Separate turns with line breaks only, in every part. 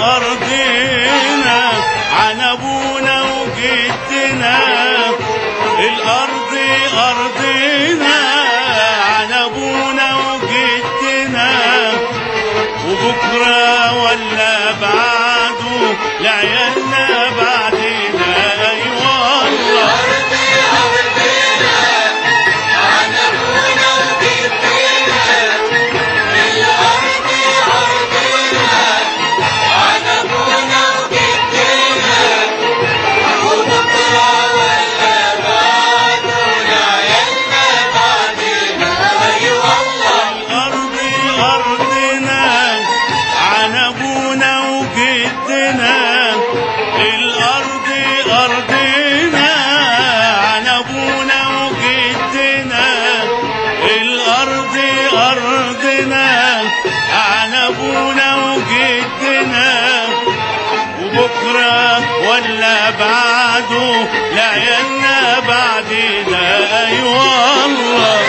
أرضنا عن أبونا وجدنا الأرض أرضنا عن أبونا وجدنا وبكرة ولا بعده لعيالنا بعدنا أي والله الأرض أرضنا عن أبونا وجدنا الأرض أرضنا عن أبونا وجدنا الأرض أرضنا عن أبونا وجدنا وبكرة ولا بعده لعيالنا بعدنا أي والله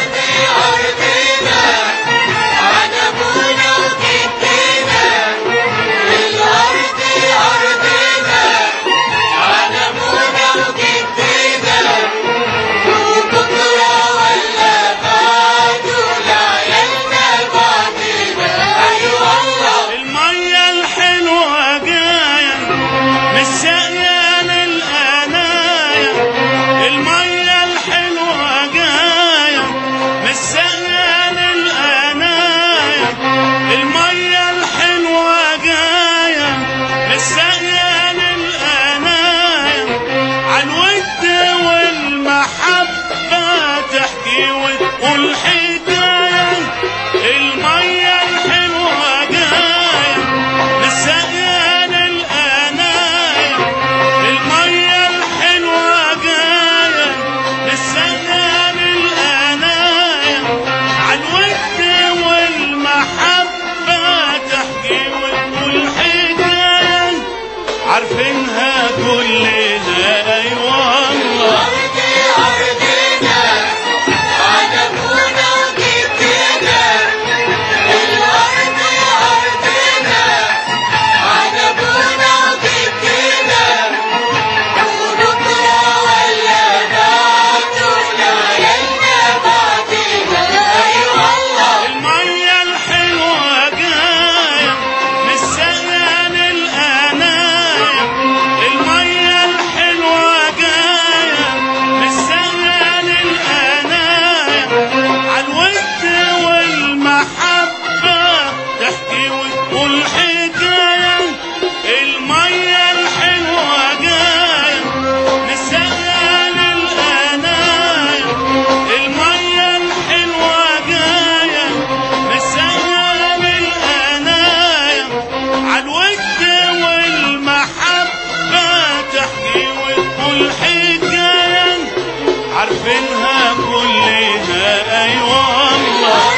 المية الحلوة جاية مش شقيان القناية المية الحلوة جاية مش شقيان القناية المية الحلوة جاية مش شقيان القناية عالود والمحبة تحكي وتقول حكاية المية الحلوة جاية للسقيان القناية المية الحلوة جاية للسقيان القناية عالود والمحبة تحكي وتقول حكاية عارفينها كلنا اي والله المية الحلوة جاية من سقيان القناية المية الحلوة جاية من سقيان القناية عالود والمحبة تحكي وتقول حكاية المية الحلوة جاية من سقيان القناية المية الحلوة جاية من سقيان القناية عالود والمحبة تحكي وتقول حكاية عارفينها كلنا اي والله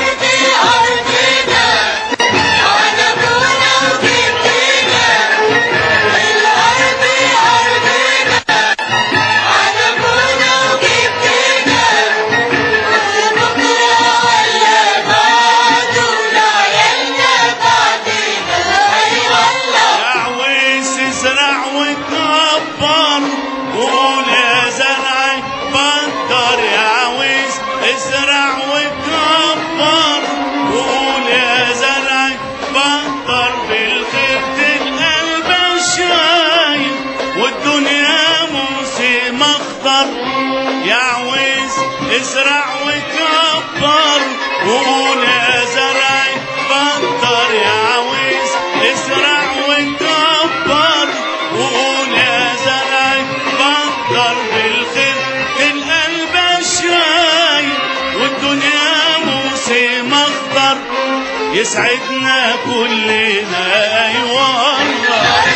يا عويس ازرع وكبر وقول يا زرعي بدر يا عويس ازرع وكبر وقول يا زرعي بدر بالخير القلب شايل والدنيا موسم اخضر يا عويس ازرع وكبر وقول يا زرعي بدر يا عويس ازرع وكبر وقول يا زرعي بدر بالخير القلب شايل والدنيا موسم اخضر يسعدنا كلنا اي والله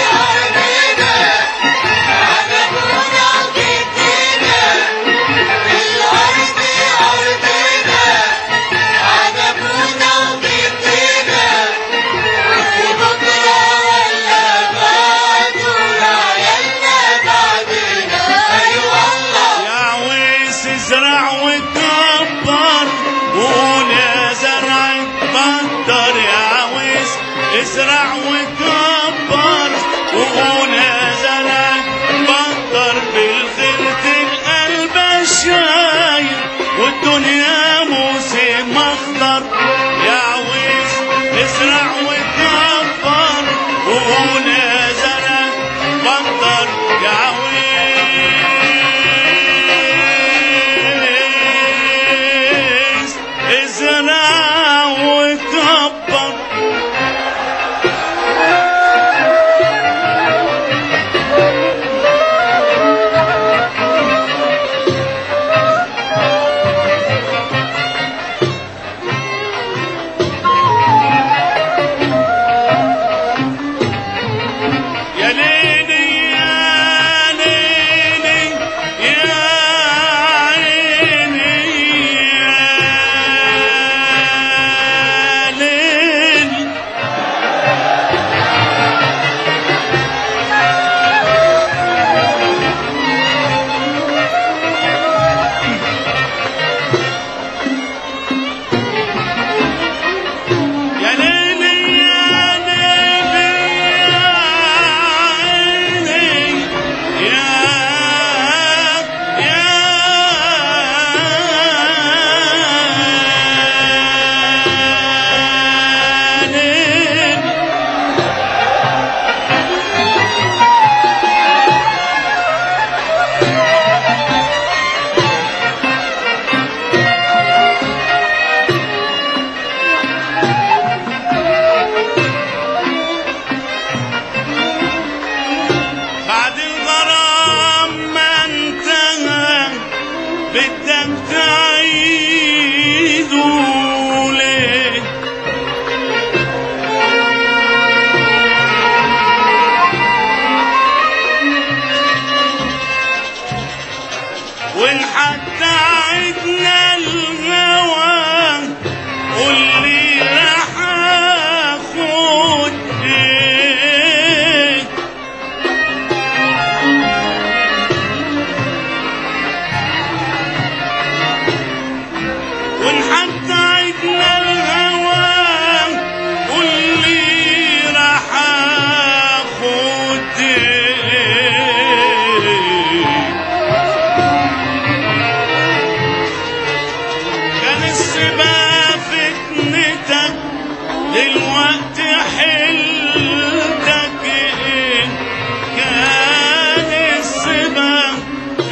يا عويس ازرع وكبر وقول يا زرع بدر يا عويس ازرع وكبر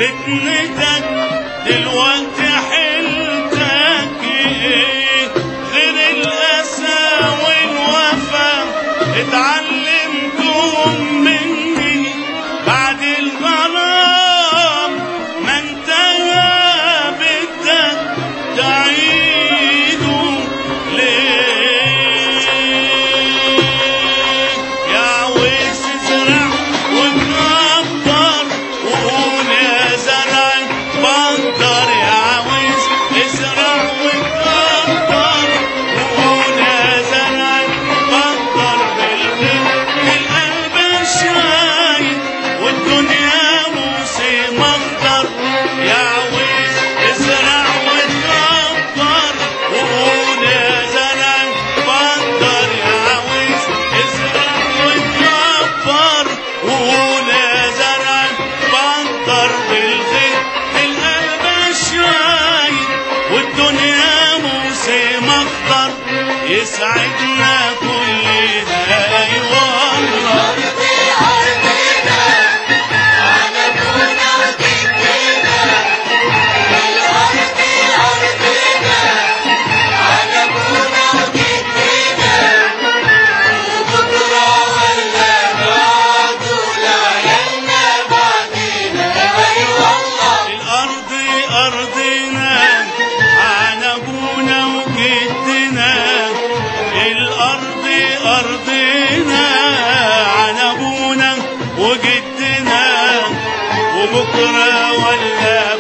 فتنتك دلوقتي حيلتك ايه غير الاسى والوفا اتعلمتهم مني بعد الغرام ما انتهى بدك تعيده ليه يا ويس زرع ومكبر وقول يا زرع بندر يا ويس ازرع ومكبر وقول يا زرع بندر بالخير القلب شايد والدنيا موسم اخضر يا ويس ازرع وتكبر وقول يا زرع بندر يا ويس ازرع وتكبر وقول يا زرع بندر بالخير القلب شايد والدنيا موسم اخضر يسعدنا كلنا اي والله الأرض أرضنا عن أبونا وجدنا الأرض أرضنا عن أبونا وجدنا وبكرة ولا